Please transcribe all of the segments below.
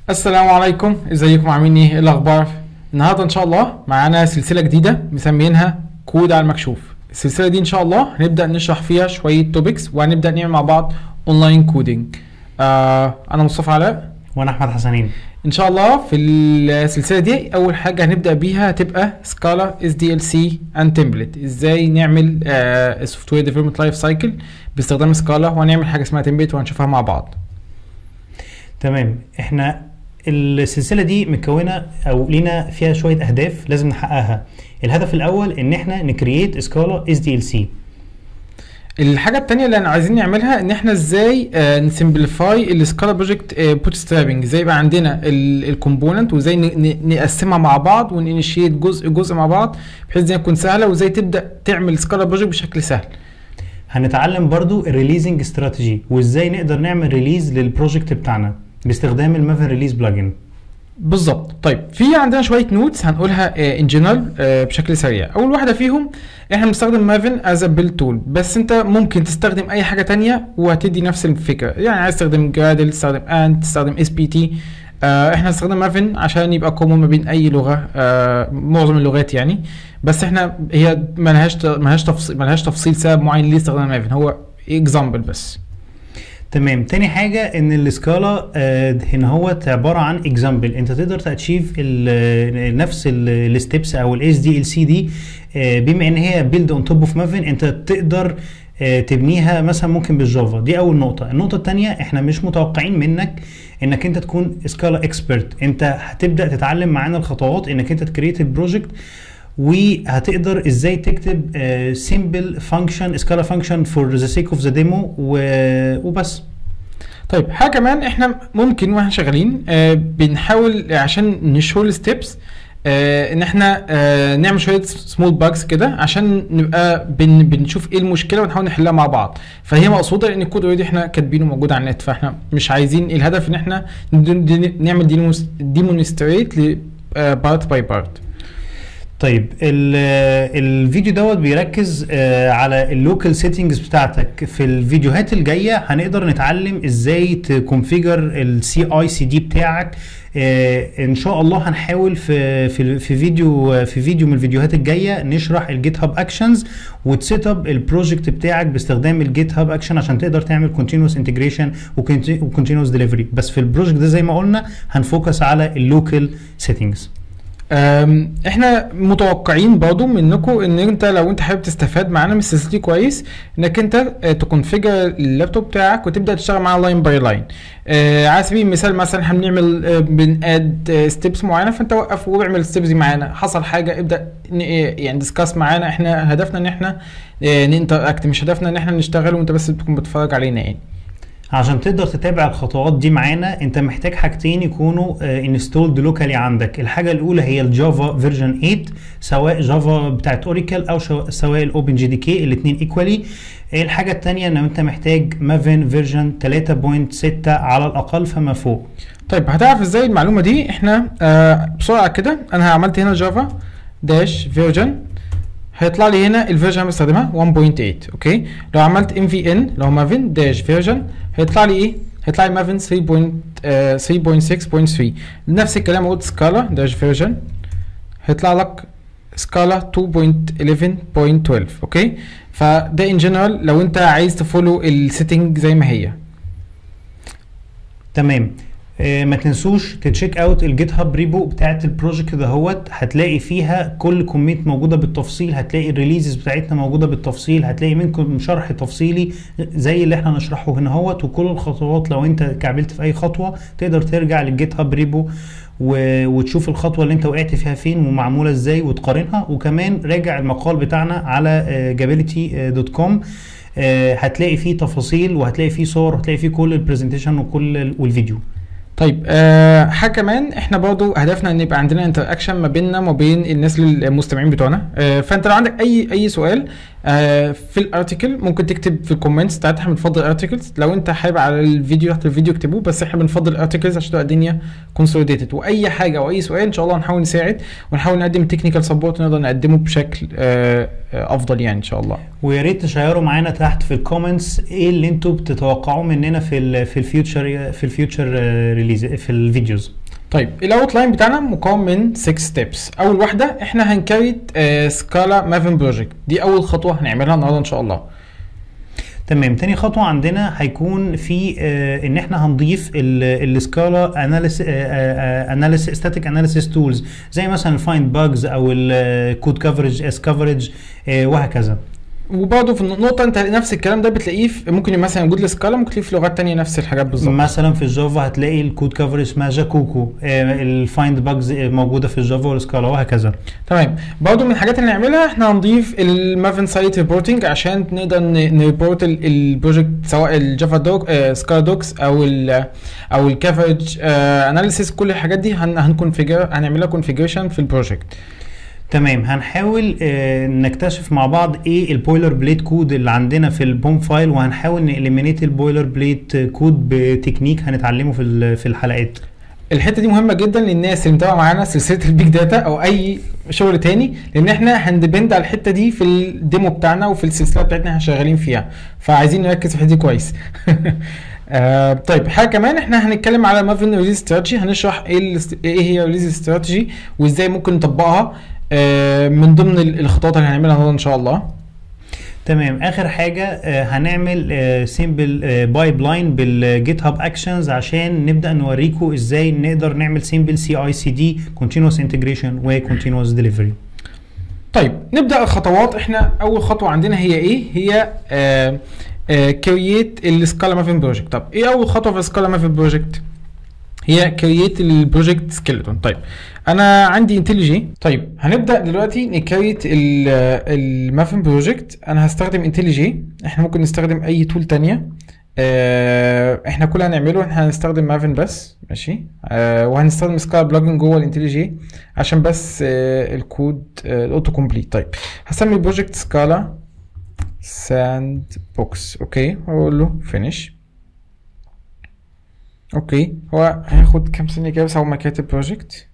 السلام عليكم ازيكم عاملين ايه إيه الاخبار النهارده ان شاء الله معانا سلسله جديده مسمينها كود على المكشوف السلسله دي ان شاء الله هنبدا نشرح فيها شويه توبكس وهنبدا نعمل مع بعض اونلاين كودينج آه انا مصطفى علاء وانا احمد حسنين ان شاء الله في السلسله دي اول حاجه هنبدا بيها هتبقى سكالا اس دي ال سي اند تمبلت ازاي نعمل السوفت وير ديفلوبمنت لايف سايكل باستخدام سكالا وهنعمل حاجه اسمها تمبلت وهنشوفها مع بعض تمام احنا السلسله دي مكونه او لينا فيها شويه اهداف لازم نحققها الهدف الاول ان احنا نكرييت سكالا اس دي ال سي الحاجه التانية اللي انا عايزين نعملها ان احنا ازاي آه نسمبليفاي السكالا بروجكت بوت سترابنج ازاي يبقى عندنا الكومبوننت وازاي ن- ن- نقسمها مع بعض وننشيت جزء جزء مع بعض بحيث انها تكون سهله وازاي تبدا تعمل سكالا بروجكت بشكل سهل هنتعلم برضو الريليزنج استراتيجي وازاي نقدر نعمل ريليز للبروجكت بتاعنا باستخدام المافن ريليز بلجن بالظبط طيب في عندنا شويه نوتس هنقولها ان جنرال بشكل سريع اول واحده فيهم احنا بنستخدم مافن از بيل تول بس انت ممكن تستخدم اي حاجه تانية وهتدي نفس الفكره يعني عايز تستخدم جرادل تستخدم انت تستخدم اس بي تي احنا هنستخدم مافن عشان يبقى كومون ما بين اي لغه آه معظم اللغات يعني بس احنا هي ملهاش ملهاش تفصيل ملهاش تفصيل سبب معين ليه استخدام مافن هو اكزامبل بس تمام تاني حاجة ان السكالا آه هنا هو عبارة عن اكزامبل انت تقدر تاتشيف ال- نفس الستبس او الاس دي ال سي دي آه بما ان هي بيلد اون توب اوف مافن انت تقدر آه تبنيها مثلا ممكن بالجافا دي اول نقطة النقطة التانية احنا مش متوقعين منك انك انت تكون سكالا اكسبرت انت هتبدأ تتعلم معانا الخطوات انك انت تكريت البروجكت وهتقدر ازاي تكتب سيمبل فانكشن سكالا فانكشن فور ذا سيك اوف ذا ديمو وبس طيب حاجه كمان احنا ممكن واحنا شغالين آه بنحاول عشان نشول الستبس آه ان احنا آه نعمل شويه سمول باجز كده عشان نبقى بن بنشوف ايه المشكله ونحاول نحلها مع بعض فهي مقصوده لان الكود اوريدي احنا كاتبينه موجود على النت فاحنا مش عايزين الهدف ان احنا ن- ن- نعمل ديمونستريت بارت باي بارت طيب ال- الفيديو دوت بيركز آه، على اللوكال سيتنجز بتاعتك في الفيديوهات الجايه هنقدر نتعلم ازاي تكونفيجر السي اي سي دي بتاعك آه، ان شاء الله هنحاول في في في فيديو في فيديو من الفيديوهات الجايه نشرح الجيت هاب اكشنز وتسيت اب البروجكت بتاعك باستخدام الجيت هاب اكشن عشان تقدر تعمل كونتينوس انتجريشن وكونتينوس ديليفري بس في البروجكت ده زي ما قلنا هنفوكس على اللوكال سيتنجز أم، احنا متوقعين برضو منكم ان انت لو انت حابب تستفاد معانا من السلسله دي كويس انك انت آه، تكونفيجر اللابتوب بتاعك وتبدا تشتغل معاه لاين باي لاين على سبيل المثال مثلا احنا بنعمل آه، بناد ستيبس معينه فانت وقف واعمل ستيبس دي معانا حصل حاجه ابدا ن- آه، يعني ديسكاس معانا احنا هدفنا ان احنا ننتراكت مش هدفنا ان احنا نشتغل وانت بس تكون بتتفرج علينا يعني عشان تقدر تتابع الخطوات دي معانا انت محتاج حاجتين يكونوا انستولد لوكالي عندك الحاجه الاولى هي الجافا فيرجن 8 سواء جافا بتاعت اوريكل او شو- سواء الاوبن جي دي كي الاثنين ايكوالي الحاجه الثانيه ان انت محتاج مافن فيرجن 3.6 على الاقل فما فوق طيب هتعرف ازاي المعلومه دي احنا آه بسرعه كده انا عملت هنا جافا داش فيرجن هيطلع لي هنا الفيرجن اللي بستخدمها 1.8 اوكي لو عملت ام في ان لو مافن داش فيرجن هيطلع لي ايه هيطلع لي مافن 3.6.3 نفس الكلام قلت سكالا داش فيرجن هيطلع لك سكالا 2.11.12 اوكي فده ان جنرال لو انت عايز تفولو السيتنج زي ما هي تمام آه، ما تنسوش تتشيك اوت الجيت هاب ريبو بتاعت البروجكت دهوت هتلاقي فيها كل كوميت موجوده بالتفصيل هتلاقي الريليزز بتاعتنا موجوده بالتفصيل هتلاقي منكم شرح تفصيلي زي اللي احنا نشرحه هنا هوت وكل الخطوات لو انت كعبلت في اي خطوه تقدر ترجع للجيت هاب ريبو و... وتشوف الخطوه اللي انت وقعت فيها فين ومعموله ازاي وتقارنها وكمان راجع المقال بتاعنا على جابيليتي دوت كوم هتلاقي فيه تفاصيل وهتلاقي فيه صور وهتلاقي فيه كل البرزنتيشن وكل ال- والفيديو طيب آه حاجه كمان احنا برضو هدفنا ان يبقى عندنا انتر اكشن ما بيننا وما بين الناس المستمعين بتوعنا آه فانت لو عندك اي اي سؤال آه في الارتكل ممكن تكتب في الكومنتس بتاعتها احنا بنفضل الارتكلز لو انت حابب على الفيديو تحت الفيديو اكتبوه بس احنا بنفضل الارتكلز عشان تبقى الدنيا كونسوليديتد واي حاجه او اي سؤال ان شاء الله هنحاول نساعد ونحاول نقدم تكنيكال سبورت نقدر نقدمه بشكل آه آه افضل يعني ان شاء الله ويا ريت تشيروا معانا تحت في الكومنتس ايه اللي انتوا بتتوقعوه مننا في ال في الفيوتشر في الفيوتشر ريليز في الفيديوز طيب الاوت لاين بتاعنا مكون من 6 ستيبس اول واحده احنا هنكريت سكالا مافن بروجكت دي اول خطوه هنعملها النهارده ان شاء الله تمام تاني خطوه عندنا هيكون في آه ان احنا هنضيف السكالا اناليس ستاتيك اناليسيس تولز زي مثلا الفايند باجز او الكود كفرج اس كفرج وهكذا وبرضه في النقطة انت نفس الكلام ده بتلاقيه في ممكن مثلا موجود لسكالا ممكن تلاقيه في لغات تانية نفس الحاجات بالظبط مثلا في الجافا هتلاقي الكود كفرج اسمها جاكوكو الفايند باجز موجوده في الجافا والسكالا وهكذا تمام برضه من الحاجات اللي نعملها احنا هنضيف المافن سايت ريبورتنج عشان نقدر نريبورت البروجكت سواء الجافا دوك آه سكالا دوكس او ال او الكفرج آه اناليسيس كل الحاجات دي هن هنكونفيجر هنعملها كونفيجريشن في البروجكت تمام هنحاول آه نكتشف مع بعض ايه البويلر بليت كود اللي عندنا في البوم فايل وهنحاول نإليمينيت البويلر بليت كود بتكنيك هنتعلمه في في الحلقات الحته دي مهمه جدا للناس اللي متابعه معانا سلسله البيج داتا او اي شغل تاني لان احنا هندبند على الحته دي في الديمو بتاعنا وفي السلسله بتاعتنا احنا شغالين فيها فعايزين نركز في الحته دي كويس آه طيب حاجه كمان احنا هنتكلم على مافن ريليز استراتيجي هنشرح ايه ايه هي ريليز استراتيجي وازاي ممكن نطبقها آه من ضمن الخطوات اللي هنعملها النهارده ان شاء الله تمام اخر حاجه آه هنعمل سيمبل بايب لاين بالجيت هاب اكشنز عشان نبدا نوريكم ازاي نقدر نعمل سيمبل سي اي سي دي كونتينوس انتجريشن وكونتينوس ديليفري طيب نبدا الخطوات احنا اول خطوه عندنا هي ايه هي آه كرييت السكالا مافن بروجكت طب ايه اول خطوه في السكالا مافن بروجكت هي كرييت البروجكت سكيلتون طيب انا عندي انتليجي طيب هنبدا دلوقتي نكريت المافن بروجكت انا هستخدم انتليجي احنا ممكن نستخدم اي تول تانية اه احنا كل اللي هنعمله احنا هنستخدم مافن بس ماشي اه وهنستخدم سكالا بلجن جوه الانتليجي عشان بس اه الكود اه الاوتو كومبليت طيب هسمي البروجكت سكالا ساند بوكس اوكي واقول له فينيش اوكي هو هياخد كام ثانيه كده بس اول ما كاتب بروجكت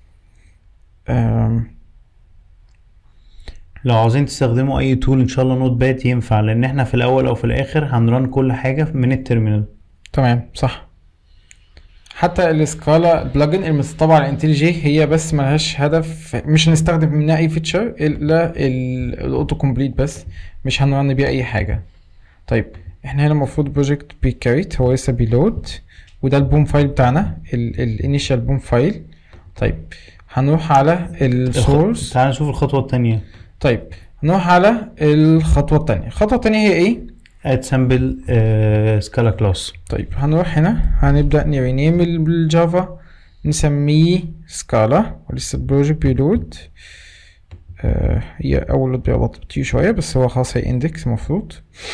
لو عاوزين تستخدموا اي تول ان شاء الله نوت باد ينفع لان احنا في الاول او في الاخر هنرن كل حاجه من التيرمينال تمام صح حتى السكالا بلجن المستطبع على انتليجي هي بس ملهاش هدف مش هنستخدم منها اي فيتشر الا الاوتو كومبليت بس مش هنرن بيها اي حاجه طيب احنا هنا المفروض بروجكت بيكاريت هو لسه بيلود وده البوم فايل بتاعنا الانيشال بوم فايل طيب هنروح على السورس تعال نشوف الخطوه الثانيه طيب نروح على الخطوه الثانيه الخطوه الثانيه هي ايه اد سامبل سكالا كلاس طيب هنروح هنا هنبدا نرينيم الجافا نسميه سكالا ولسه البروجكت بيلود آه هي اول لود بيبقى بطيء شويه بس هو خلاص هي اندكس المفروض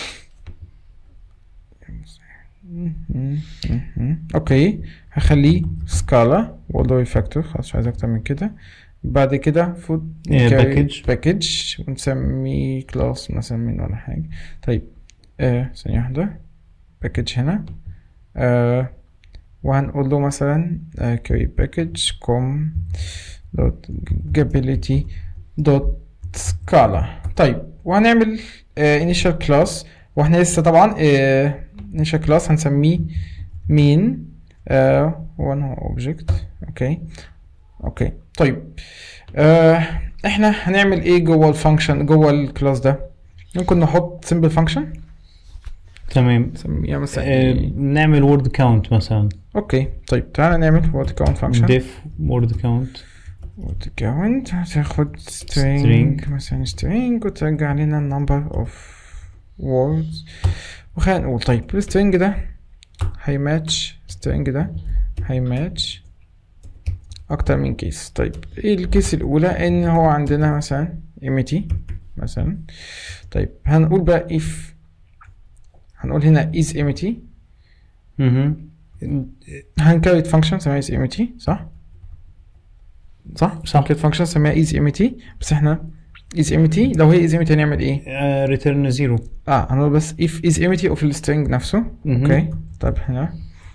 اوكي هخليه سكالا واقول له ريفاكتور خلاص مش عايز اكتر من كده بعد كده المفروض باكج باكج ونسميه كلاس مثلا من ولا حاجه طيب آه ثانيه واحده باكج هنا آه وهنقول له مثلا كري باكج كوم دوت جابيليتي دوت سكالا طيب وهنعمل انيشال uh, كلاس واحنا لسه طبعا انيشال uh, كلاس هنسميه مين وان هو اوبجكت اوكي اوكي طيب uh, احنا هنعمل ايه جوه الفانكشن جوه الكلاس ده ممكن نحط سمبل فانكشن تمام نسميها مثلا آه إيه؟ نعمل وورد كاونت مثلا اوكي طيب تعالى نعمل وورد كاونت فانكشن ديف وورد كاونت وورد كاونت هتاخد string, String. مثلا string وترجع لنا number of words وخلينا نقول طيب السترينج ده هيماتش string ده هيماتش اكتر من كيس طيب ايه الكيس الاولى ان هو عندنا مثلا empty مثلا طيب هنقول بقى if هنقول هنا is empty اها هنكريت فانكشن اسمها is empty صح؟ صح؟ صح. هنكريت فانكشن اسمها is empty بس احنا is empty لو هي is empty هنعمل ايه؟ ريتيرن زيرو اه هنقول بس if is empty of السترينج نفسه مهم. اوكي طيب هنا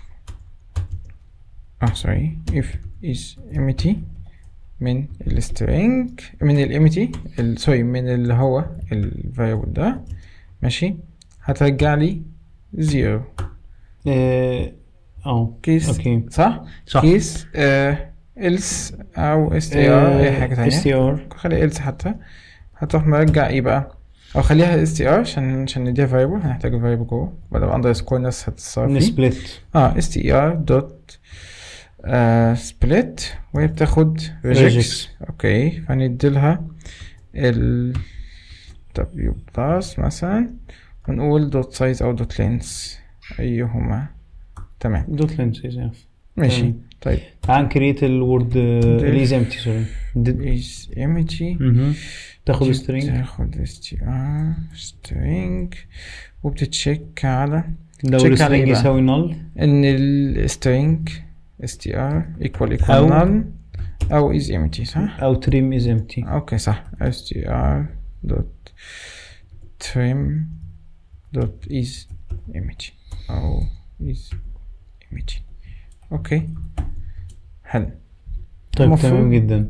اه سوري if is empty من السترينج من الامتي سوري من اللي هو الفاريبل ده ماشي هترجع لي زيرو اه اه كيس اوكي صح؟ صح كيس آه else او str اي حاجه تانية اس تي ار خلي else حتى هتروح مرجع ايه بقى او خليها str عشان عشان نديها variable هنحتاج variable جوه بدل اندرسكور الناس هتتصرف فيه نسبلت اه str دوت آه split وهي بتاخد regex regex. اوكي فنديلها ال w plus مثلا ونقول دوت size او دوت length ايهما تمام دوت لينس يس ماشي تمام. طيب تعال نكريت الورد اليز امتي سوري is empty تاخد دي سترينج بتاخد str string وبتتشيك على لو check على السترينج إيه بقى؟ يساوي نل ان ال string str equal equal أو- null او is empty صح؟ او تريم از امتي اوكي صح str dot trim dot is empty او is empty اوكي حلو طيب المفروض- تمام جدا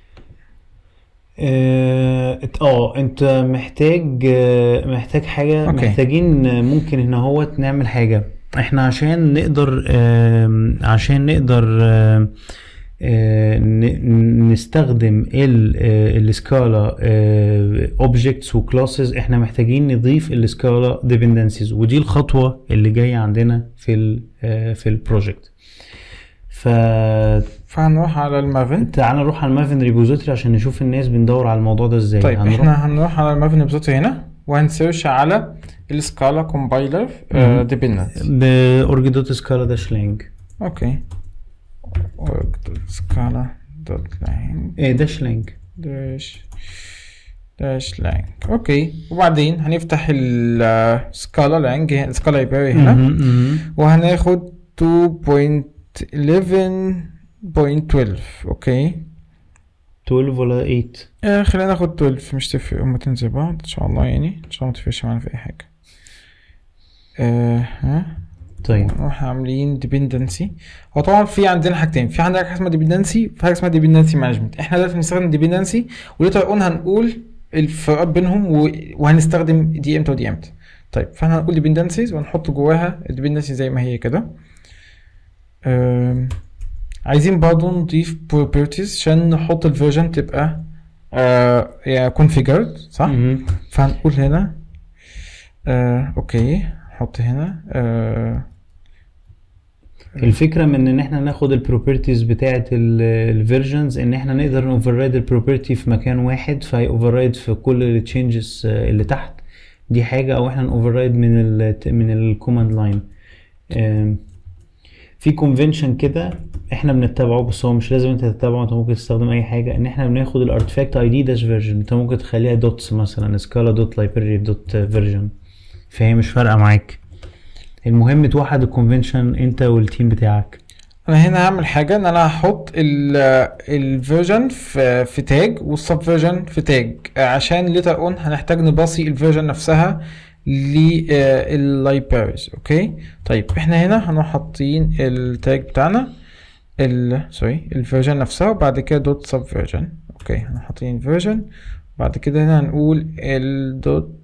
اه إت- اه انت محتاج آه، محتاج حاجه أوكي. محتاجين آه، ممكن هنا هو نعمل حاجه احنا عشان نقدر آم، عشان نقدر آم، آه، ن- نستخدم ال- آه، السكالا اوبجكتس وكلاسز احنا محتاجين نضيف السكالا ديبندنسيز ودي الخطوه اللي جايه عندنا في ال آه، في البروجكت ف فهنروح على المافن تعال نروح على المافن ريبوزيتوري عشان نشوف الناس بندور على الموضوع ده ازاي طيب هنروح احنا هنروح على المافن ريبوزيتوري هنا وهنسيرش على السكالا كومبايلر مهم. ديبندنت باورج دوت سكالا داش لانج اوكي سكالا دوت لانج ايه داش لانج داش داش لانج اوكي وبعدين هنفتح السكالا لانج سكالا لايبراري هنا مهم، مهم. وهناخد 2.11.12 اوكي 12 ولا 8 آه خلينا ناخد 12 مش تفرق هما تنزل بعض ان شاء الله يعني ان شاء الله متفرقش معانا في اي حاجة آه ها طيب نروح عاملين dependency هو طبعا في عندنا حاجتين في عندنا حاجه اسمها dependency في حاجه اسمها dependency management احنا دلوقتي بنستخدم dependency وليتر اون هنقول الفروقات بينهم و- وهنستخدم دي امتى ودي امتى طيب فاحنا هنقول dependencies ونحط جواها dependency زي ما هي كده أم، عايزين برضه نضيف properties عشان نحط الفيرجن تبقى آه يعني configured صح؟ مهم. فهنقول هنا آه اوكي نحط هنا آه الفكره من ان احنا ناخد البروبرتيز بتاعه الفيرجنز ان احنا نقدر نوفررايد البروبرتي في مكان واحد فهي اوفررايد في كل التشينجز اللي تحت دي حاجه او احنا نوفررايد من ال من الكوماند لاين في كونفنشن كده احنا بنتبعه بس هو مش لازم انت تتبعه انت ممكن تستخدم اي حاجه ان احنا بناخد الارتفاكت اي دي داش فيرجن انت ممكن تخليها دوتس مثلا سكالا دوت لايبراري دوت فيرجن فهي مش فارقه معاك المهم توحد الكونفنشن انت والتيم بتاعك انا هنا هعمل حاجه ان انا هحط الفيرجن في في تاج والسب فيرجن في تاج عشان ليتر اون هنحتاج نباصي الفيرجن نفسها لللايبريز اوكي طيب احنا هنا هنروح حاطين التاج بتاعنا ال سوري الفيرجن نفسها وبعد كده دوت سب فيرجن اوكي هنروح حاطين فيرجن بعد كده هنا هنقول الدوت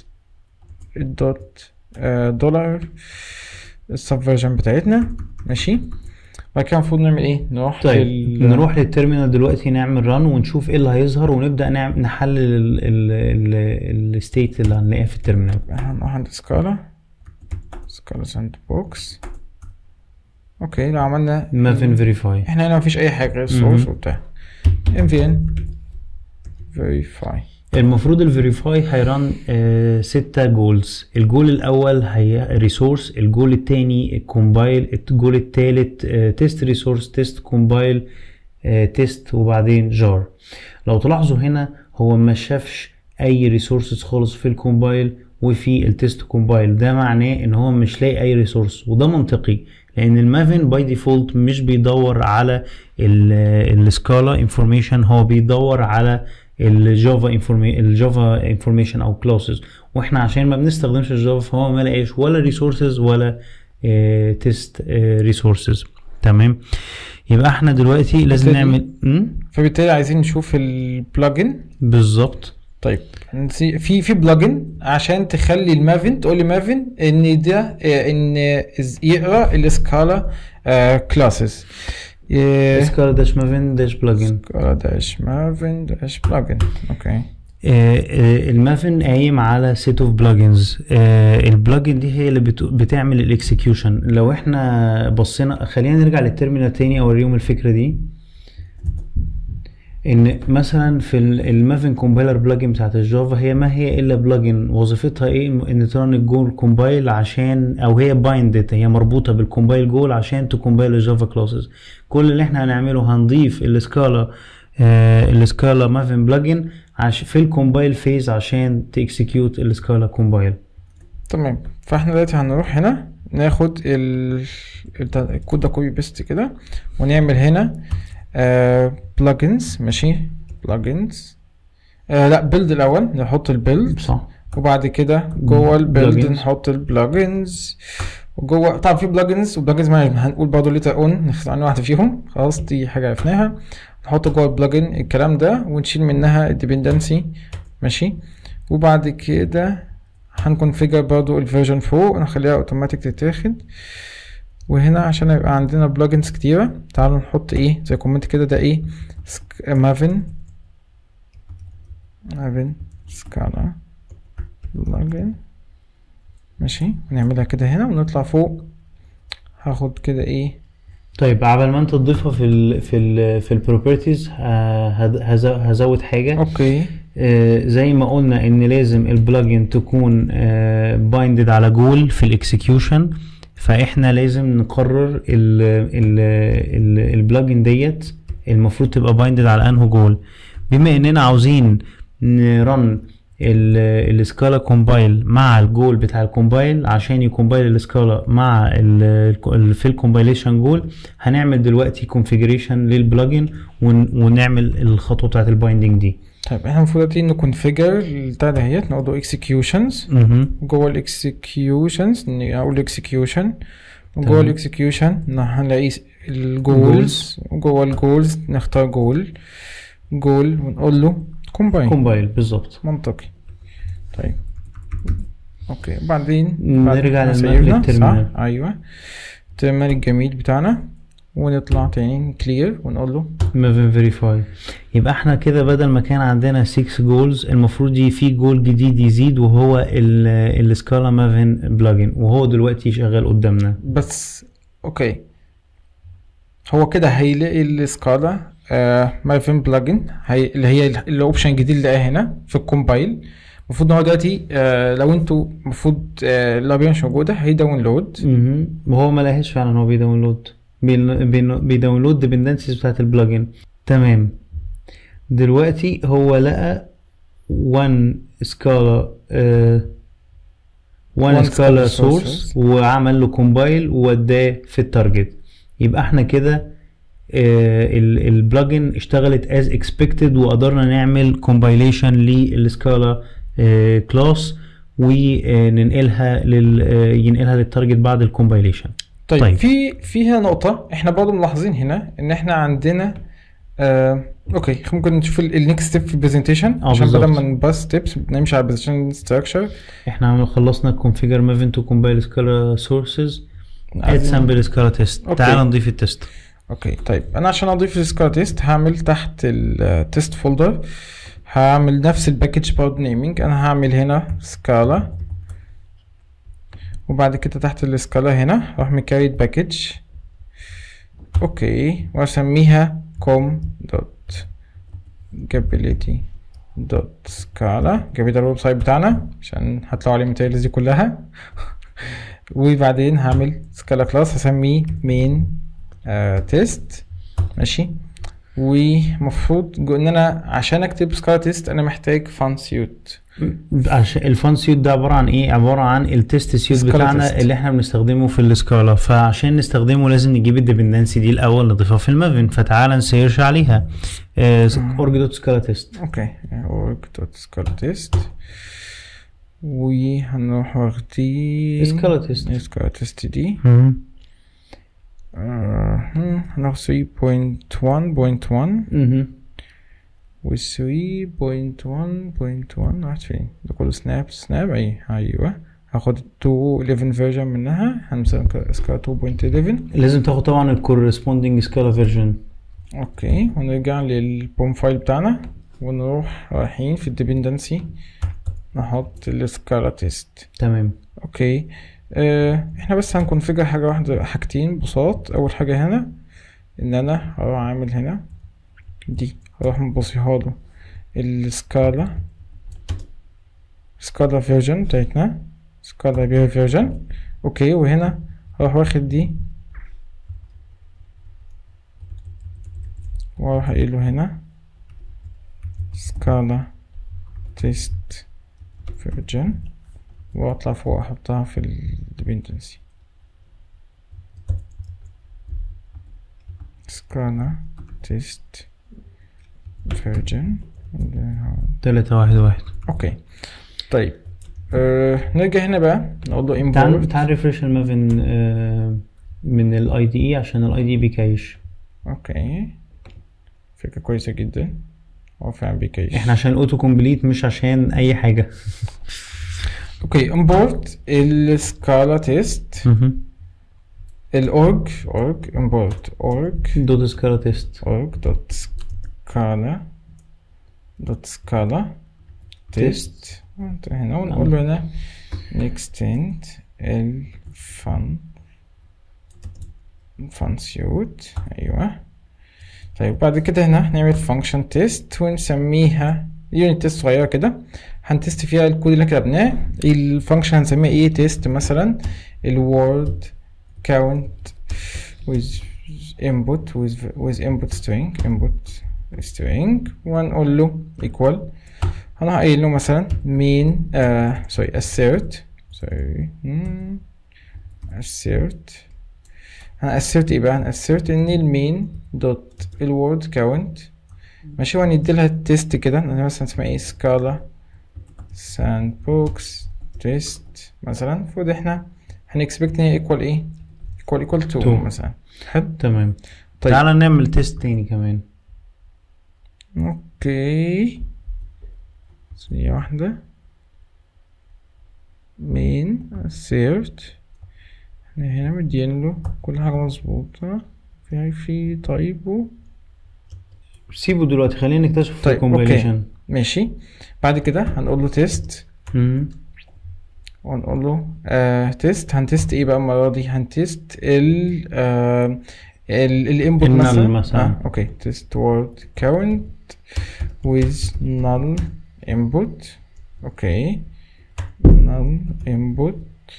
الدوت آه، دولار السب فيرجن بتاعتنا ماشي بعد كده المفروض نعمل ايه نروح طيب لل- نروح للتيرمينال دلوقتي نعمل ران ونشوف ايه اللي هيظهر ونبدا نعمل نحلل الستيت اللي هنلاقيها في التيرمينال هنروح عند سكالا سكالا ساند بوكس اوكي لو عملنا مافن فيريفاي احنا هنا مفيش اي حاجه غير سورس وبتاع ام في ان فيريفاي المفروض الفيريفاي هيران آه ستة جولز الجول الاول هي ريسورس الجول الثاني كومبايل الجول الثالث تيست ريسورس تيست كومبايل تيست وبعدين جار لو تلاحظوا هنا هو ما شافش اي ريسورسز خالص في الكومبايل وفي التيست كومبايل ده معناه ان هو مش لاقي اي ريسورس وده منطقي لان المافن باي ديفولت مش بيدور على السكالا انفورميشن هو بيدور على الجافا الجافا انفورميشن او كلاسز واحنا عشان ما بنستخدمش الجافا فهو ما لقاش ولا ريسورسز ولا تيست ريسورسز تمام يبقى احنا دلوقتي لازم بالتالي- نعمل مم؟ فبالتالي عايزين نشوف البلجن بالظبط طيب نسي- في في بلجن عشان تخلي المافن تقول لي مافن ان ده آه، ان إز- يقرا السكالا كلاسز سكالا داش مافن داش بلجن سكالا داش مافن داش بلجن اوكي المافن قايم على سيت اوف بلجنز البلجن دي هي اللي بت- بتعمل الاكسكيوشن لو احنا بصينا خلينا نرجع للتيرمينال تاني اوريهم الفكره دي ان مثلا في المافن كومبايلر بلجن بتاعت الجافا هي ما هي الا بلجن وظيفتها ايه ان ترن الجول كومبايل عشان او هي بايندد هي مربوطه بالكومبايل جول عشان تكومبايل الجافا كلاسز كل اللي احنا هنعمله هنضيف السكالا آه السكالا مافن بلجن عش في الكومبايل فيز عشان تكسكيوت السكالا كومبايل تمام فاحنا دلوقتي هنروح هنا ناخد ال الت- الكود ده كوبي بيست كده ونعمل هنا بلجنز ماشي بلجنز آه لا بيلد الاول نحط البيلد صح وبعد كده جوه البيلد plugins. نحط البلجنز وجوه طبعا في بلجنز وبلجنز ما هنقول برضه ليتر اون نختار عنها واحده فيهم خلاص دي حاجه عرفناها نحط جوه البلجن الكلام ده ونشيل منها الديبندنسي ماشي وبعد كده هنكونفيجر برضه الفيرجن فوق ونخليها اوتوماتيك تتاخد وهنا عشان يبقى عندنا بلجنز كتيرة تعالوا نحط ايه زي كومنت كده ده ايه مافن مافن سكالا بلجن ماشي ونعملها كده هنا ونطلع فوق هاخد كده ايه طيب عبال ما انت تضيفها في ال في ال في البروبرتيز هزود حاجه اوكي آه، زي ما قلنا ان لازم البلجن تكون بايندد على جول في الاكسكيوشن فاحنا لازم نقرر ال ال ال البلجن ديت المفروض تبقى بايندد على انه جول بما اننا عاوزين نرن السكالا كومبايل مع الجول بتاع الكومبايل عشان يكومبايل السكالا مع ال ال في الكومبايليشن جول هنعمل دلوقتي كونفيجريشن للبلجن ون- ونعمل الخطوه بتاعت البايندنج دي طيب احنا المفروض دلوقتي نكونفيجر البتاع دهيت نقول له اكسكيوشنز مهم. جوه الاكسكيوشنز اقول اكسكيوشن وجوه تمام. الاكسكيوشن هنلاقي الجولز جوه الجولز نختار جول جول ونقول له كومباين كومبايل بالظبط منطقي طيب اوكي بعدين بعد نرجع ما للماب سيبنا، للتيرمينال. صح ايوه التيرمينال الجميل بتاعنا ونطلع تاني كلير ونقول له مافن فيريفاي يبقى احنا كده بدل ما كان عندنا 6 جولز المفروض يجي في جول جديد يزيد وهو السكالا مافن بلجن وهو دلوقتي شغال قدامنا بس اوكي هو كده هيلاقي السكالا آه مايفن بلجن هي اللي هي الاوبشن الجديد اللي لقاه هنا في الكومبايل المفروض ان هو دلوقتي آه لو انتوا المفروض آه اللابيه مش موجوده هيداونلود مهم. وهو ما لقاهاش فعلا هو بيداونلود بين- بين- بيداونلود ديبندنسيز بتاعت البلجن تمام دلوقتي هو لقى 1 سكالا One 1 سكالا Scala سورس sources. وعمل له كومبايل ووداه في التارجت يبقى احنا كده البلجن اشتغلت از اكسبكتد وقدرنا نعمل كومبايليشن للسكالا كلاس وننقلها لل آه، ينقلها للتارجت بعد الكومبايليشن طيب, طيب. طيب في في هنا نقطة احنا برضه ملاحظين هنا ان احنا عندنا آه اوكي ممكن نشوف النكست ستيب في البرزنتيشن اه عشان بدل بالظبط. ما نباس ستيبس نمشي على البرزنتيشن ستراكشر احنا عمل خلصنا configure maven to compile scala sources add sample scala test أوكي. تعال نضيف التست اوكي طيب انا عشان اضيف السكار تيست هعمل تحت التيست فولدر هعمل نفس الباكج برضه نيمينج انا هعمل هنا سكالا وبعد كده تحت السكالا هنا راح مكريت باكج اوكي واسميها com دوت جابيليتي دوت سكالا جابيليتي الويب سايت بتاعنا عشان هطلعوا عليه الماتيريالز دي كلها وبعدين هعمل سكالا كلاس هسميه مين تيست ماشي ومفروض جو- ان انا عشان اكتب سكالا تيست انا محتاج فان سيوت عشان الفان سيوت ده عباره عن ايه عباره عن التست سيوت Scala بتاعنا test. اللي احنا بنستخدمه في السكالا فعشان نستخدمه لازم نجيب الديبندنسي دي الاول نضيفها في المافن فتعالى نسيرش عليها اورج دوت سكالا تيست اوكي org دوت سكالا تيست وهنروح واخدين سكالا تيست سكالا تيست دي آه، هم، هناخد 3.1.1 و 3.1.1 راحت فين ده كله سناب سناب اي ايوه هاخد 2.11 فيرجن منها هنمسك سكالا 2.11 لازم تاخد طبعا الكورسبوندينج سكالا فيرجن اوكي ونرجع للبوم فايل بتاعنا ونروح رايحين في الديبندنسي نحط السكالا تيست تمام اوكي اه احنا بس هنكونفيجر حاجة واحدة حاجتين بساط اول حاجة هنا ان انا هروح عامل هنا دي هروح مبصيها له السكالا سكالا فيرجن بتاعتنا سكالا بيها فيرجن اوكي وهنا هروح واخد دي واروح قايل له هنا سكالا تيست فيرجن واطلع فوق احطها في الديبندنسي سكالا تيست فيرجن تلاتة واحد واحد اوكي طيب أه نرجع هنا بقى نقول له تعال import تعال ريفرش المافن آه، من الاي دي اي عشان الاي دي بيكايش اوكي فكرة كويسة جدا هو فعلا بيكيش احنا عشان الاوتو كومبليت مش عشان اي حاجه اوكي import السكالا تيست الاورج اورج import اورج دوت سكالا تيست org dot scala dot scala test هنا ونقول له هنا نextend الفن فن سيوت ايوه طيب بعد كده هنا هنعمل function test ونسميها يونت تيست صغيرة كده هنتست فيها الكود اللي احنا كتبناه الفانكشن هنسميها ايه تيست مثلا الوورد count with input with with input string input string وهنقول له equal هنروح قايل له مثلا main آه sorry assert sorry hmm, assert هن assert ايه بقى هن assert ان المين دوت الوورد count ماشي وهندي لها التيست كده أنا مثلا اسمها ايه سكالا sandbox test مثلا المفروض احنا هنكسبكت ان هي equal ايه equal equal to Two. مثلا حلو تمام طيب. طيب تعالى نعمل تيست تاني كمان اوكي ثانية واحدة مين assert احنا هنا مدين له كل حاجة مظبوطة في في طيبه سيبه دلوقتي خلينا نكتشف في طيب، الكومبايليشن ماشي بعد كده هنقول له تيست ونقول له آه تيست هنتست ايه بقى المرة دي هنتست ال آه ال الانبوت الnull مثلا مثلا. آه اوكي تيست word count with null input اوكي null input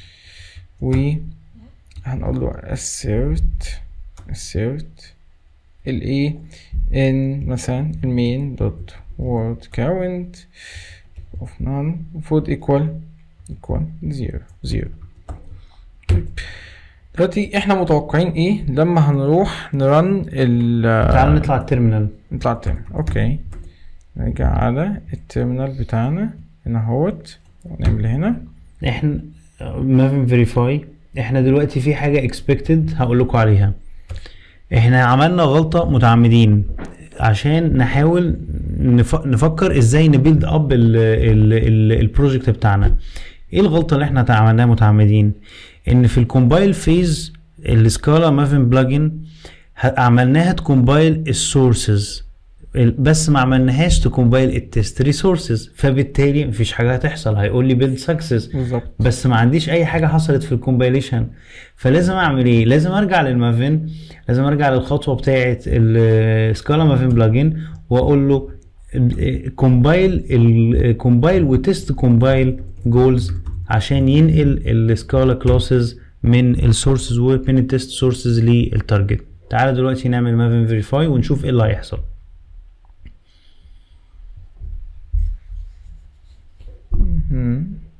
و هنقول له assert assert الايه ان مثلا المين دوت word count of null المفروض equal equal zero zero طيب دلوقتي احنا متوقعين ايه لما هنروح نرن ال تعال نطلع التيرمينال نطلع التاني اوكي نرجع على التيرمينال بتاعنا هنا اهوت ونعمل هنا احنا مافن فيريفاي احنا دلوقتي في حاجه اكسبكتد هقول لكم عليها احنا عملنا غلطه متعمدين عشان نحاول نف... نفكر ازاي نبيلد اب البروجكت بتاعنا ايه الغلطه اللي احنا عملناها متعمدين ان في الكومبايل فيز السكالا مافن بلجن عملناها تكومبايل السورسز بس ما عملناهاش تكومبايل التست ريسورسز فبالتالي مفيش حاجه هتحصل هيقول لي بيلد سكسس بالظبط بس ما عنديش اي حاجه حصلت في الكومبايليشن فلازم اعمل ايه لازم ارجع للمافين لازم ارجع للخطوه بتاعه السكالا مافين بلجن واقول له كومبايل الكومبايل وتست كومبايل جولز عشان ينقل السكالا كلاسز من السورسز ومن التست سورسز للتارجت تعالى دلوقتي نعمل مافين فيريفاي ونشوف ايه اللي هيحصل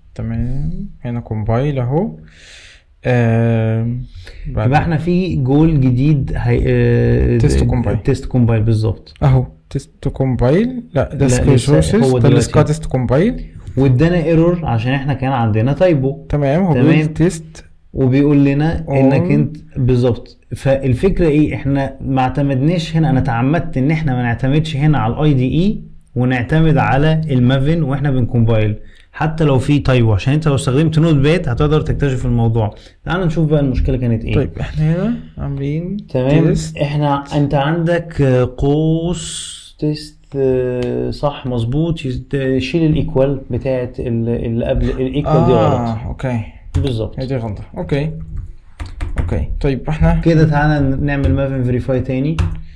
تمام هنا كومبايل اهو آم، بعد- يبقى احنا في جول جديد هي اه تيست كومبايل. تيست كومبايل بالظبط اهو تيست كومبايل لا ده لا، سكرين لسه سورسز هو ده دلوقتي. السكا تيست كومبايل وادانا ايرور عشان احنا كان عندنا تايبو تمام هو تمام. بيقول تيست وبيقول لنا انك On. انت بالظبط فالفكره ايه احنا ما اعتمدناش هنا انا تعمدت ان احنا ما نعتمدش هنا على الاي دي اي ونعتمد على المافن واحنا بنكومبايل حتى لو في تايبو عشان انت لو استخدمت نوت باد هتقدر تكتشف الموضوع تعال نشوف بقى المشكله كانت ايه طيب احنا هنا عاملين تمام تيست احنا انت عندك آه، قوس تيست آه، صح مظبوط يز- شيل الايكوال بتاعت ال- اللي قبل الايكوال دي غلط اه اوكي بالظبط هي دي غلطة اوكي اوكي طيب احنا كده تعالى نعمل مافن فيريفاي تاني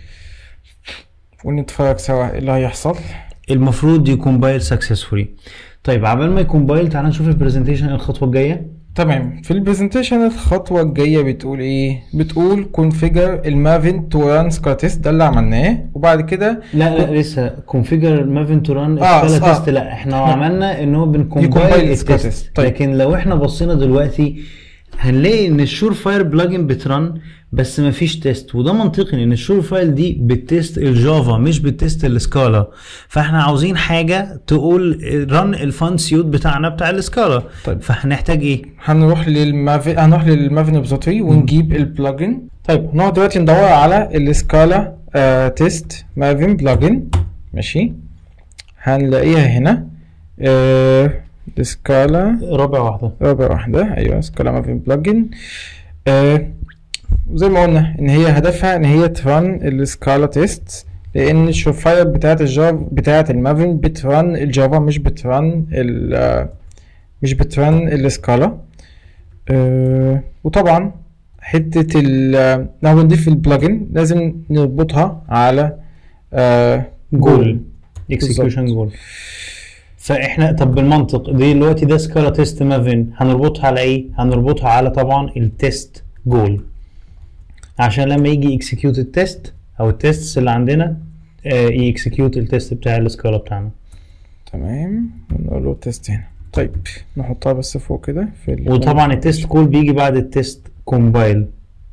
ونتفرج سوا ايه اللي هيحصل المفروض يكمبايل سكسسفولي طيب عبال ما يكمبايل تعالى نشوف البرزنتيشن الخطوه الجايه تمام في البرزنتيشن الخطوة الجاية بتقول ايه؟ بتقول configure المافن تو ران سكاتيست ده اللي عملناه وبعد كده لا لا لسه كونفيجر مافن تو ران آه، سكالا آه. تيست لا احنا إحنا- عملنا ان هو بنكمبايل يكمبايل التيست السكاتيست. طيب. لكن لو احنا بصينا دلوقتي هنلاقي ان الشور فاير بلجن بترن بس مفيش تيست وده منطقي لان الشور فايل دي بتست الجافا مش بتست السكالا فاحنا عاوزين حاجه تقول رن الفان سيوت بتاعنا بتاع السكالا طيب. فهنحتاج ايه هنروح للمافن هنروح للمافن ريبوزيتوري ونجيب البلجن طيب هنقعد دلوقتي ندور على السكالا آه تيست مافن بلجن ماشي هنلاقيها هنا آه السكالا رابع واحده رابع واحدة أيوة سكالا مافين بلجن آه زي ما قلنا إن هي هدفها إن هي ترن السكالا تيست لأن الشوفاير بتاعت الجافا بتاعت المافين بترن الجافا مش بترن ال آه، مش بترن السكالا آه وطبعا حتة ال آه، لو بنضيف البلجن لازم نربطها على آه جول اكسكيوشن بالظبط. جول فاحنا طب بالمنطق دي دلوقتي ده سكالا تيست مافن هنربطها على ايه؟ هنربطها على طبعا التيست جول عشان لما يجي اكسكيوت التيست او التيست اللي عندنا يكسكيوت التيست بتاع السكالا بتاعنا تمام ونقول له تيست هنا طيب نحطها بس فوق كده في ال- وطبعا التيست جول بيجي بعد التيست كومبايل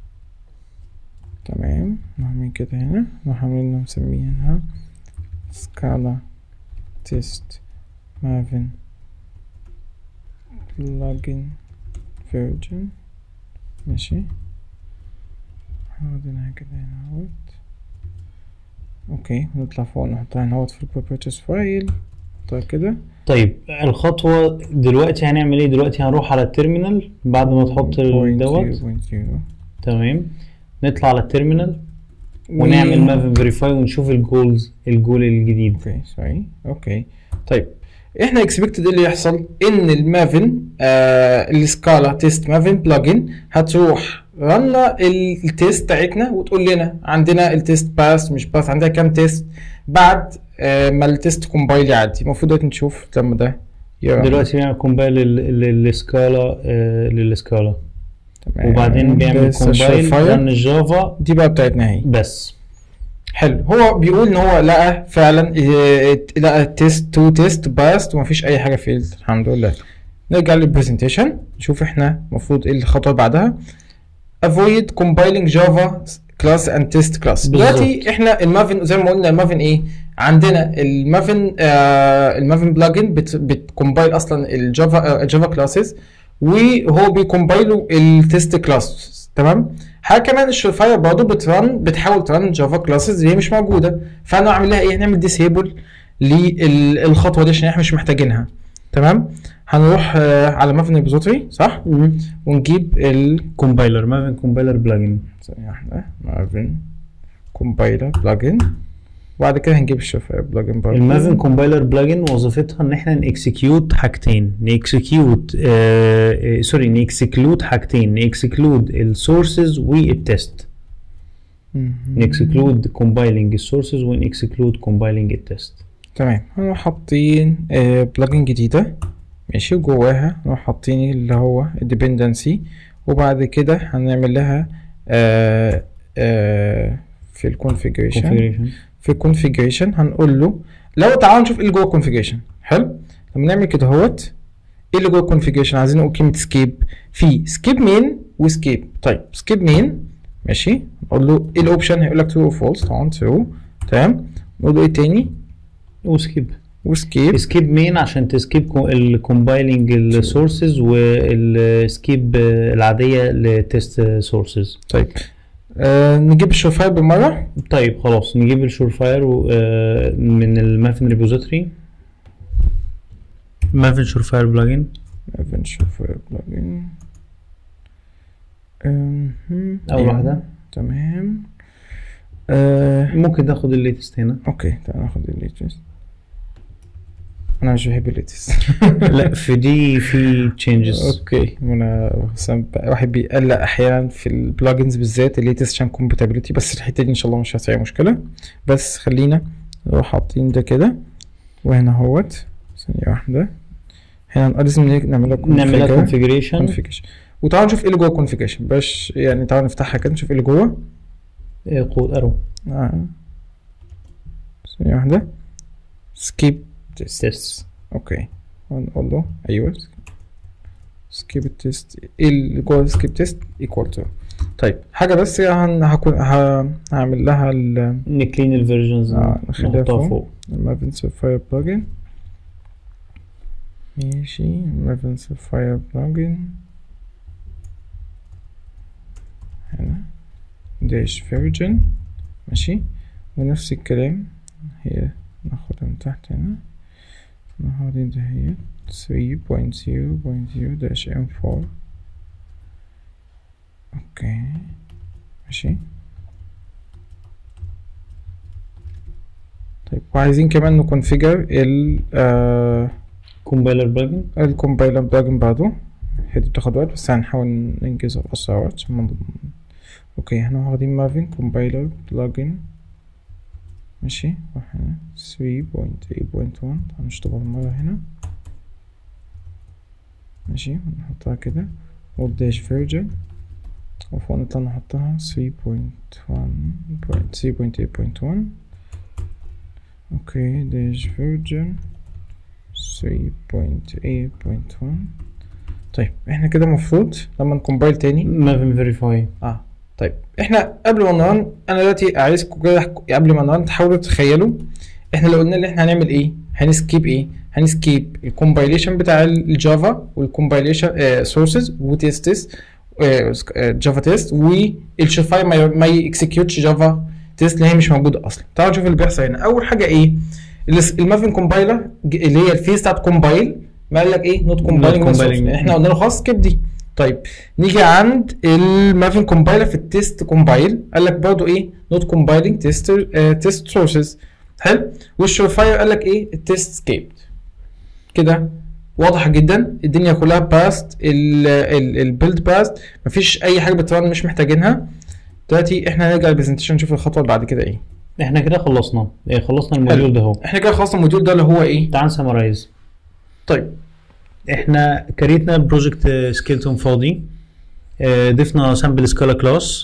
تمام نعمل كده هنا نروح عاملين مسمينها سكالا تيست مافن بلجن فيرجن ماشي حاضرها كده هنا اهوت اوكي نطلع فوق نحطها هنا اهوت في البروبرتيز فايل نحطها كده طيب الخطوة دلوقتي هنعمل ايه؟ دلوقتي هنروح على التيرمينال بعد ما تحط ال- point دوت zero point zero. تمام نطلع على التيرمينال ونعمل و- مافن فيريفاي ونشوف الجولز الجول الجديد اوكي سوري اوكي طيب احنا اكسبكتد اللي يحصل ان المافن آه السكالا تيست مافن بلجن هتروح رنا التيست بتاعتنا وتقول لنا عندنا التيست باس مش باس عندها كام تيست بعد آه ما التيست كومبايل يعدي المفروض دلوقتي نشوف لما ده يرن. دلوقتي بيعمل كومبايل للسكالا آه للسكالا تمام. وبعدين بيعمل لسه كومبايل شايفاير. رن الجافا دي بقى بتاعتنا اهي بس حلو هو بيقول ان هو لقى فعلا إيه، لقى تيست تو تيست باست ومفيش اي حاجه فيلد الحمد لله نرجع للبرزنتيشن نشوف احنا المفروض ايه الخطوه بعدها avoid compiling java class and test class دلوقتي بالظبط. احنا المافن زي ما قلنا المافن ايه عندنا المافن آه المافن بلجن بت بتكمبايل اصلا الجافا آه الجافا كلاسز وهو بيكمبايلوا التست كلاس تمام حاجه كمان الشوفاير برضه بترن بتحاول ترن جافا كلاسز اللي هي مش موجوده فانا اعمل لها ايه هنعمل ديسيبل للخطوه دي عشان احنا مش محتاجينها تمام هنروح آه على مافن ريبوزيتوري صح ونجيب ال كومبايلر مافن كومبايلر بلجن ثانية واحدة مافن كومبايلر بلجن وبعد كده هنجيب الشوفاير بلجن برضه المافن كومبايلر بلجن وظيفتها ان احنا نكسكيوت حاجتين نكسكيوت آه آه، سوري نكسكلود حاجتين نكسكلود السورسز والتست مهم. نكسكلود كومبايلنج السورسز ونكسكلود كومبايلنج التست تمام هنروح حاطين بلجن جديدة ماشي وجواها نروح حاطين اللي هو الديبندنسي وبعد كده هنعمل لها آه آه في الكونفيجريشن configuration في الكونفيجريشن هنقول له لو تعالوا نشوف ايه اللي جوه الكونفيجريشن حلو لما نعمل كده اهوت ايه اللي جوه الكونفيجريشن عايزين نقول كلمه سكيب في سكيب مين وسكيب طيب سكيب مين ماشي نقول له ايه الاوبشن هيقول لك ترو او فولس طبعا ترو تمام نقول له ايه تاني وسكيب وسكيب سكيب مين عشان تسكيب الكومبايلنج السورسز والسكيب العاديه لتست سورسز طيب آه نجيب الشو فايل بالمره طيب خلاص نجيب الشور فاير من المافن ريبوزيتوري مافن شور فاير بلجن مافن شو فايل بلجن أمم، اول أيوة. واحده تمام آه ممكن تاخد الليتست هنا اوكي تعال ناخد الليتست انا مش بحب الليتست لا في دي في تشينجز اوكي انا حسام بقى- واحد بيقلق احيانا في البلجنز بالذات الليتست عشان كومباتيبلتي بس الحته دي ان شاء الله مش هتبقى مشكله بس خلينا نروح حاطين ده كده وهنا اهوت ثانيه واحده هنا لازم نعملها نعملها كونفيجريشن كونفيجريشن وتعالوا نشوف ايه اللي جوه الكونفيجريشن باش يعني تعالوا نفتحها كده نشوف ايه اللي جوه قود ارو آه. ثانية واحدة سكيب تيست تيست اوكي ونقول له ايوه سكيب التيست ايه اللي جوه سكيب تيست ايكوال تو طيب حاجة بس هن هكون ه- هعمل لها ال نكلين الفيرجنز آه، نخليها نحطها فوق. فوق المافن سيرفاير بلجن ماشي المافن سيرفاير بلجن هنا داش فيرجن ماشي ونفس الكلام هي ناخدها من تحت هنا ناخد ده هي 3.0.0 داش M4 اوكي ماشي طيب وعايزين كمان نكونفيجر ال آه كومبايلر بلجن الكومبايلر بلجن بعده هي دي بتاخد وقت بس هنحاول ننجزها في أسرع وقت عشان ما نض- اوكي احنا واخدين مافين كومبايلر بلجن ماشي واحنا 3.8.1 هنشطبها مرة هنا ماشي ونحطها كده والداش فيرجن وفوق نطلع نحطها 3.1 3.8.1 اوكي داش فيرجن 3.8.1 طيب احنا كده المفروض لما نكمبايل تاني مافن فيريفاي اه طيب احنا قبل ما نرن انا دلوقتي عايزكم كده قبل ما نرن تحاولوا تتخيلوا احنا لو قلنا ان احنا هنعمل ايه هنسكيب ايه هنسكيب الكومبايليشن بتاع الجافا والكومبايليشن سورسز وتيستس جافا تيست والشفاي ما ما يكسكيوتش جافا تيست اللي هي مش موجوده اصلا تعالوا نشوف اللي بيحصل هنا اول حاجه ايه الس- المافن كومبايلر ج- اللي هي الفيز بتاعت كومبايل ما قال لك ايه نوت كومبايلنج compiling. احنا قلنا له خلاص سكيب دي طيب نيجي عند المافن كومبايلر في التيست كومبايل قال لك برضه ايه نوت كومبايلنج تيست تيست سورسز حلو والشور فاير قال لك ايه التيست سكيبد كده واضحه جدا الدنيا كلها باست البيلد باست مفيش اي حاجه بترن مش محتاجينها دلوقتي احنا نرجع البرزنتيشن نشوف الخطوه اللي بعد كده ايه احنا كده خلصنا إيه، خلصنا الموديول ده اهو احنا كده خلصنا الموديول ده اللي هو ايه تعال سمرايز طيب احنا كريتنا بروجكت سكيلتون فاضي آه، ضفنا سامبل سكالا كلاس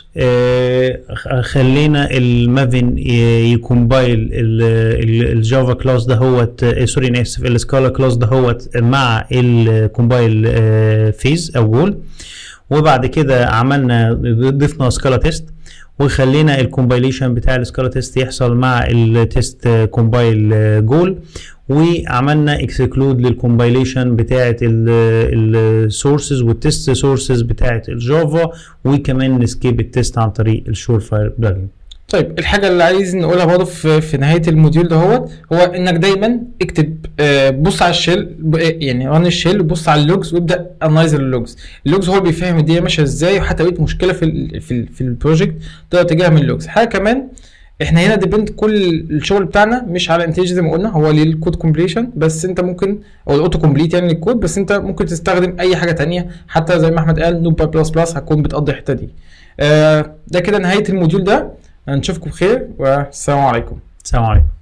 خلينا المافن ي- يكومبايل ال- ال- الجافا كلاس ده هوت آه، سوري انا اسف السكالا كلاس ده هوت مع الكومبايل فيز او جول وبعد كده عملنا ضفنا سكالا تيست وخلينا الكومبايليشن بتاع السكالا تيست يحصل مع التيست كومبايل جول وعملنا اكسكلود للكومبايليشن بتاعه السورسز والتست سورسز بتاعه الجافا وكمان نسكيب التيست عن طريق الشور فاير بلجن طيب الحاجة اللي عايز نقولها برضه في, في نهاية الموديول دهوت هو انك دايما اكتب آه، بص على الشيل ب- يعني ران الشيل وبص على اللوجز وابدا انلايز اللوجز اللوجز هو اللي بيفهم الدنيا ماشيه ازاي وحتى لو لقيت مشكله في ال في, ال في البروجكت تقدر تجيبها من اللوجز حاجه كمان احنا هنا ديبند كل الشغل بتاعنا مش على انتاج زي ما قلنا هو للكود كومبليشن بس انت ممكن او الاوتو كومبليت يعني للكود بس انت ممكن تستخدم اي حاجه تانية حتى زي ما احمد قال نوبا بلس بلس هتكون بتقضي الحته دي آه ده كده نهايه الموديول ده نشوفكم بخير والسلام عليكم السلام عليكم